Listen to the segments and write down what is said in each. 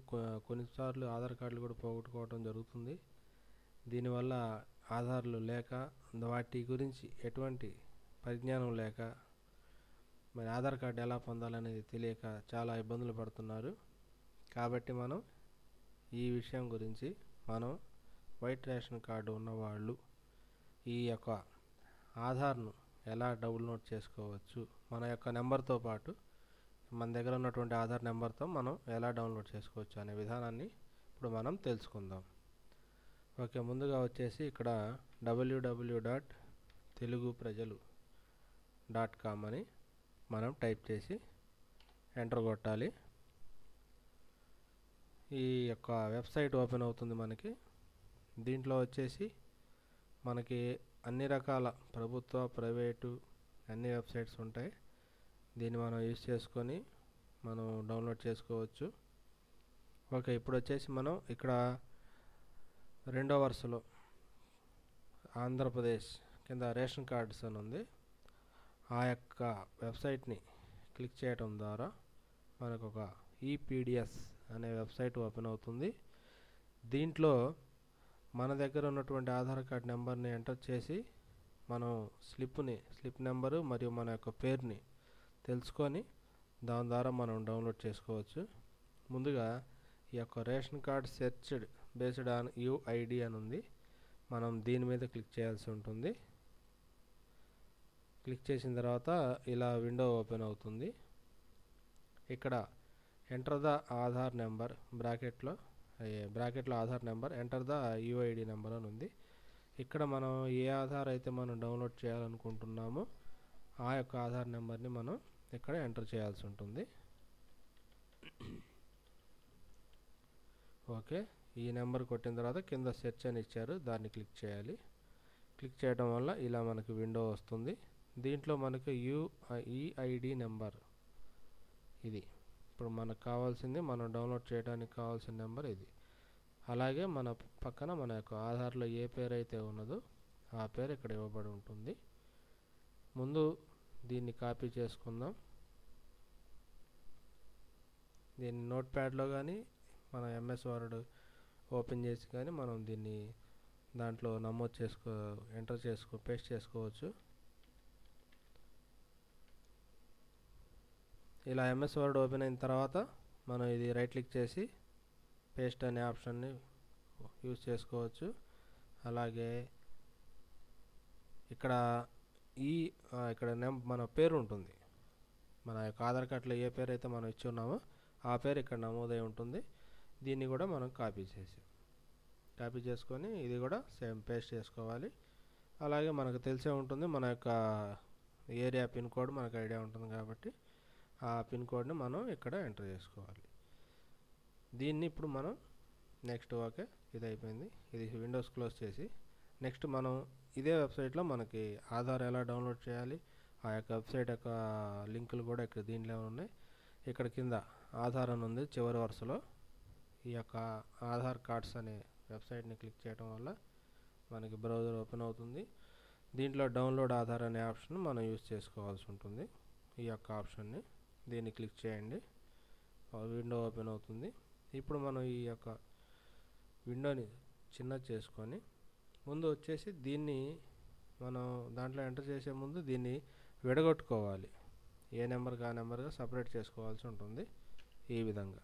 కొ- కొన్నిసార్లు ఆధార్ కార్డులు కూడా పోగొట్టుకోవడం జరుగుతుంది దీనివల్ల ఆధార్లు లేక వాటి గురించి ఎటువంటి పరిజ్ఞానం లేక మరి ఆధార్ కార్డు ఎలా పొందాలనేది తెలియక చాలా ఇబ్బందులు పడుతున్నారు కాబట్టి మనం ఈ విషయం గురించి మనం వైట్ రేషన్ కార్డు ఉన్నవాళ్ళు ఈ యొక్క ఆధార్ను ఎలా డౌన్లోడ్ చేసుకోవచ్చు మన యొక్క నెంబర్తో పాటు మన దగ్గర ఉన్నటువంటి ఆధార్ నెంబర్తో మనం ఎలా డౌన్లోడ్ చేసుకోవచ్చు అనే విధానాన్ని ఇప్పుడు మనం తెలుసుకుందాం ఓకే ముందుగా వచ్చేసి ఇక్కడ డబ్ల్యూడబ్ల్యూ డాట్ తెలుగు ప్రజలు డాట్ కామ్ అని మనం టైప్ చేసి ఎంటర్ కొట్టాలి ఈ యొక్క వెబ్సైట్ ఓపెన్ అవుతుంది మనకి దీంట్లో వచ్చేసి మనకి అన్ని రకాల ప్రభుత్వ ప్రైవేటు అన్ని వెబ్సైట్స్ ఉంటాయి దీన్ని మనం యూజ్ చేసుకొని మనం డౌన్లోడ్ చేసుకోవచ్చు ఓకే ఇప్పుడు వచ్చేసి మనం ఇక్కడ రెండో వరుసలో ఆంధ్రప్రదేశ్ కింద రేషన్ కార్డ్స్ అని ఉంది ఆ యొక్క వెబ్సైట్ని క్లిక్ చేయటం ద్వారా మనకు ఒక ఈపీడిఎస్ అనే వెబ్సైట్ ఓపెన్ అవుతుంది దీంట్లో మన దగ్గర ఉన్నటువంటి ఆధార్ కార్డ్ నెంబర్ని ఎంటర్ చేసి మనం స్లిప్ని స్లిప్ నెంబరు మరియు మన యొక్క పేరుని తెలుసుకొని దాని ద్వారా మనం డౌన్లోడ్ చేసుకోవచ్చు ముందుగా ఈ యొక్క ration card searched based on UID అని ఉంది మనం దీని మీద క్లిక్ చేయాల్సి ఉంటుంది క్లిక్ చేసిన తర్వాత ఇలా విండో ఓపెన్ అవుతుంది ఇక్కడ ఎంటర్ ద ఆధార్ నెంబర్ బ్రాకెట్లో బ్రాకెట్లో Aadhaar number enter the UID number అని ఉంది ఇక్కడ మనం ఏ ఆధార్ అయితే మనం డౌన్లోడ్ చేయాలనుకుంటున్నామో ఆ యొక్క ఆధార్ నెంబర్ని మనం ఇక్కడ ఎంటర్ చేయాల్సి ఉంటుంది ఓకే ఈ నెంబర్ కొట్టిన తర్వాత కింద సెర్చ్ అని ఇచ్చారు దాన్ని క్లిక్ చేయాలి క్లిక్ చేయడం వల్ల ఇలా మనకి విండో వస్తుంది దీంట్లో మనకు యుఈఐడి నెంబర్ ఇది ఇప్పుడు మనకు కావాల్సింది మనం డౌన్లోడ్ చేయడానికి కావాల్సిన నెంబర్ ఇది అలాగే మన పక్కన మన యొక్క ఆధార్లో ఏ పేరు అయితే ఉన్నదో ఆ పేరు ఇక్కడ ఇవ్వబడి ఉంటుంది ముందు దీన్ని కాపీ చేసుకుందాం దీన్ని నోట్ ప్యాడ్లో కానీ మన ఎంఎస్ వర్డ్ ఓపెన్ చేసి కానీ మనం దీన్ని దాంట్లో నమోదు చేసుకో ఎంటర్ చేసుకో పేస్ట్ చేసుకోవచ్చు ఇలా ఎంఎస్ వర్డ్ ఓపెన్ అయిన తర్వాత మనం ఇది రైట్ క్లిక్ చేసి పేస్ట్ అనే ఆప్షన్ని యూజ్ చేసుకోవచ్చు అలాగే ఇక్కడ ఈ ఆ, ఇక్కడ నెం మన పేరు ఉంటుంది మన యొక్క ఆధార్ కార్డులో ఏ పేరు అయితే మనం ఇచ్చి ఉన్నామో ఆ పేరు ఇక్కడ నమోదై ఉంటుంది దీన్ని కూడా మనం కాపీ చేసి కాపీ చేసుకొని ఇది కూడా సేమ్ పేస్ట్ చేసుకోవాలి అలాగే మనకు తెలిసే ఉంటుంది మన యొక్క ఏరియా పిన్ కోడ్ మనకు ఐడియా ఉంటుంది కాబట్టి ఆ పిన్ కోడ్ని మనం ఇక్కడ ఎంటర్ చేసుకోవాలి దీన్ని ఇప్పుడు మనం నెక్స్ట్ ఓకే ఇది అయిపోయింది ఇది విండోస్ క్లోజ్ చేసి నెక్స్ట్ మనం ఇదే వెబ్సైట్లో మనకి ఆధార్ ఎలా డౌన్లోడ్ చేయాలి ఆ యొక్క వెబ్సైట్ యొక్క లింకులు కూడా ఇక్కడ దీంట్లో ఉన్నాయి ఇక్కడ కింద ఆధార్ అని ఉంది చివరి వరుసలో ఈ యొక్క ఆధార్ కార్డ్స్ అనే వెబ్సైట్ని క్లిక్ చేయడం వల్ల మనకి బ్రౌజర్ ఓపెన్ అవుతుంది దీంట్లో డౌన్లోడ్ ఆధార్ అనే ఆప్షన్ మనం యూజ్ చేసుకోవాల్సి ఉంటుంది ఈ యొక్క ఆప్షన్ని దీన్ని క్లిక్ చేయండి విండో ఓపెన్ అవుతుంది ఇప్పుడు మనం ఈ యొక్క విండోని చిన్న చేసుకొని ముందు వచ్చేసి దీన్ని మనం దాంట్లో ఎంటర్ చేసే ముందు దీన్ని విడగొట్టుకోవాలి ఏ నెంబర్కి ఆ నెంబర్గా సపరేట్ చేసుకోవాల్సి ఉంటుంది ఈ విధంగా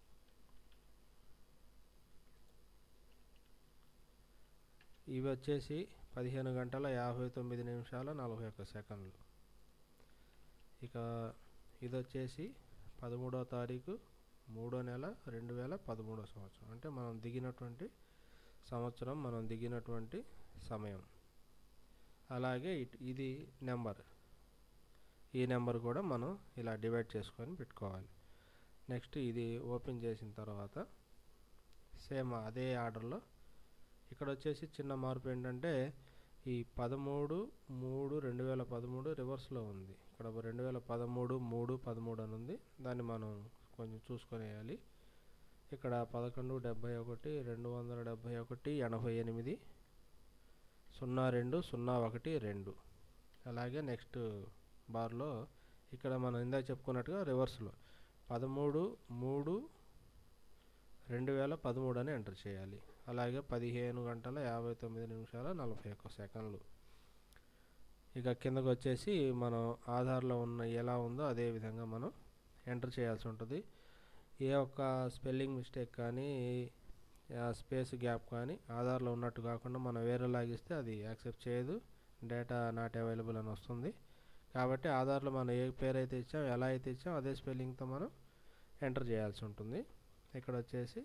ఇవి వచ్చేసి పదిహేను గంటల యాభై తొమ్మిది నిమిషాల నలభై ఒక్క సెకండ్లు ఇక ఇది వచ్చేసి పదమూడో తారీఖు మూడో నెల రెండు వేల పదమూడో సంవత్సరం అంటే మనం దిగినటువంటి సంవత్సరం మనం దిగినటువంటి సమయం అలాగే ఇట్- ఇది నెంబర్ ఈ నెంబర్ కూడా మనం ఇలా డివైడ్ చేసుకొని పెట్టుకోవాలి నెక్స్ట్ ఇది ఓపెన్ చేసిన తర్వాత సేమ్ అదే ఆర్డర్లో ఇక్కడ వచ్చేసి చిన్న మార్పు ఏంటంటే ఈ పదమూడు మూడు రెండు వేల పదమూడు రివర్స్లో ఉంది ఇక్కడ రెండు వేల పదమూడు మూడు పదమూడు అని ఉంది దాన్ని మనం కొంచెం చూసుకొని వేయాలి ఇక్కడ పదకొండు డెబ్భై ఒకటి రెండు వందల డెబ్భై ఒకటి ఎనభై ఎనిమిది సున్నా రెండు సున్నా ఒకటి రెండు అలాగే నెక్స్ట్ బార్లో ఇక్కడ మనం ఇందాక చెప్పుకున్నట్టుగా రివర్స్లో పదమూడు మూడు రెండు వేల పదమూడు అని ఎంటర్ చేయాలి అలాగే పదిహేను గంటల యాభై తొమ్మిది నిమిషాల నలభై ఒక్క సెకండ్లు ఇక కిందకు వచ్చేసి మనం ఆధార్లో ఉన్న ఎలా ఉందో అదే విధంగా మనం ఎంటర్ చేయాల్సి ఉంటుంది ఏ ఒక్క స్పెల్లింగ్ మిస్టేక్ కానీ స్పేస్ గ్యాప్ కానీ ఆధార్లో ఉన్నట్టు కాకుండా మనం వేరే లాగిస్తే అది యాక్సెప్ట్ చేయదు డేటా నాట్ అవైలబుల్ అని వస్తుంది కాబట్టి ఆధార్లో మనం ఏ పేరు అయితే ఇచ్చాం ఎలా అయితే ఇచ్చాం అదే స్పెల్లింగ్తో మనం ఎంటర్ చేయాల్సి ఉంటుంది ఇక్కడ వచ్చేసి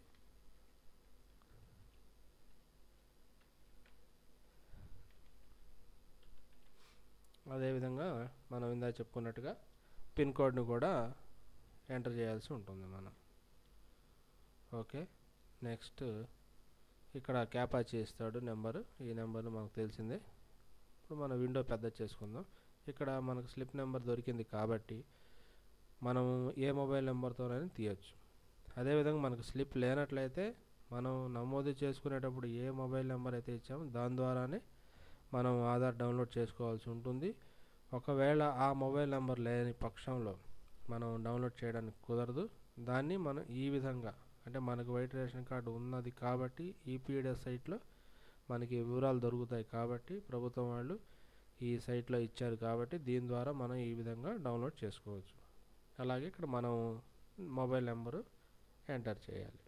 అదేవిధంగా మనం ఇందా చెప్పుకున్నట్టుగా పిన్ కోడ్ని కూడా ఎంటర్ చేయాల్సి ఉంటుంది మనం ఓకే నెక్స్ట్ ఇక్కడ క్యాపాచి ఇస్తాడు నెంబరు ఈ నెంబర్ మనకు తెలిసిందే ఇప్పుడు మనం విండో పెద్ద చేసుకుందాం ఇక్కడ మనకు స్లిప్ నెంబర్ దొరికింది కాబట్టి మనం ఏ మొబైల్ నెంబర్తోనైనా తీయచ్చు అదేవిధంగా మనకు స్లిప్ లేనట్లయితే మనం నమోదు చేసుకునేటప్పుడు ఏ మొబైల్ నెంబర్ అయితే ఇచ్చామో దాని ద్వారానే మనం ఆధార్ డౌన్లోడ్ చేసుకోవాల్సి ఉంటుంది ఒకవేళ ఆ మొబైల్ నెంబర్ లేని పక్షంలో మనం డౌన్లోడ్ చేయడానికి కుదరదు దాన్ని మనం ఈ విధంగా అంటే మనకు వైట్ రేషన్ కార్డు ఉన్నది కాబట్టి ఈపీడిఎస్ సైట్లో మనకి వివరాలు దొరుకుతాయి కాబట్టి ప్రభుత్వం వాళ్ళు ఈ సైట్లో ఇచ్చారు కాబట్టి దీని ద్వారా మనం ఈ విధంగా డౌన్లోడ్ చేసుకోవచ్చు అలాగే ఇక్కడ మనం మొబైల్ నెంబరు ఎంటర్ చేయాలి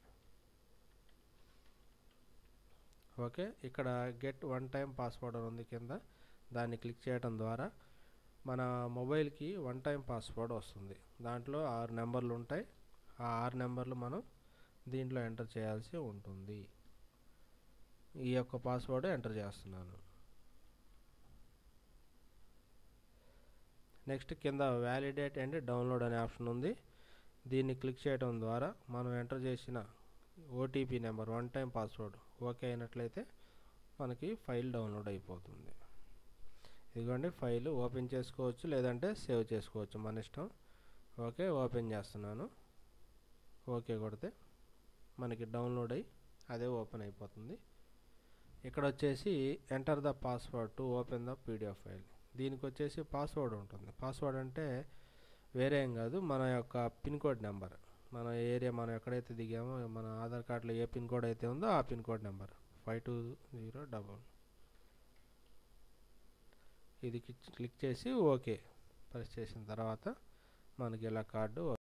ఓకే ఇక్కడ గెట్ వన్ టైం పాస్వర్డ్ అని ఉంది కింద దాన్ని క్లిక్ చేయడం ద్వారా మన మొబైల్కి వన్ టైం పాస్వర్డ్ వస్తుంది దాంట్లో ఆరు నెంబర్లు ఉంటాయి ఆ ఆరు నెంబర్లు మనం దీంట్లో ఎంటర్ చేయాల్సి ఉంటుంది ఈ యొక్క పాస్వర్డ్ ఎంటర్ చేస్తున్నాను నెక్స్ట్ కింద వ్యాలిడేట్ అండ్ డౌన్లోడ్ అనే ఆప్షన్ ఉంది దీన్ని క్లిక్ చేయడం ద్వారా మనం ఎంటర్ చేసిన OTP number one time password okay అయినట్లయితే మనకి ఫైల్ డౌన్లోడ్ అయిపోతుంది ఇదిగోండి ఫైల్ ఓపెన్ చేసుకోవచ్చు లేదంటే సేవ్ చేసుకోవచ్చు మన ఇష్టం ఓకే ఓపెన్ చేస్తున్నాను ఓకే కొడితే మనకి డౌన్లోడ్ అయ్యి అదే ఓపెన్ అయిపోతుంది ఇక్కడ వచ్చేసి enter the password to open the PDF file దీనికి వచ్చేసి పాస్వర్డ్ ఉంటుంది పాస్వర్డ్ అంటే వేరే ఏం కాదు మన యొక్క పిన్ కోడ్ నెంబర్ మన ఏరియా మనం ఎక్కడైతే దిగామో మన ఆధార్ కార్డులో ఏ పిన్ కోడ్ అయితే ఉందో ఆ pin code number five two zero double ఇది క్లిక్ చేసి ఓకే ప్రెస్ చేసిన తర్వాత మనకి ఇలా కార్డు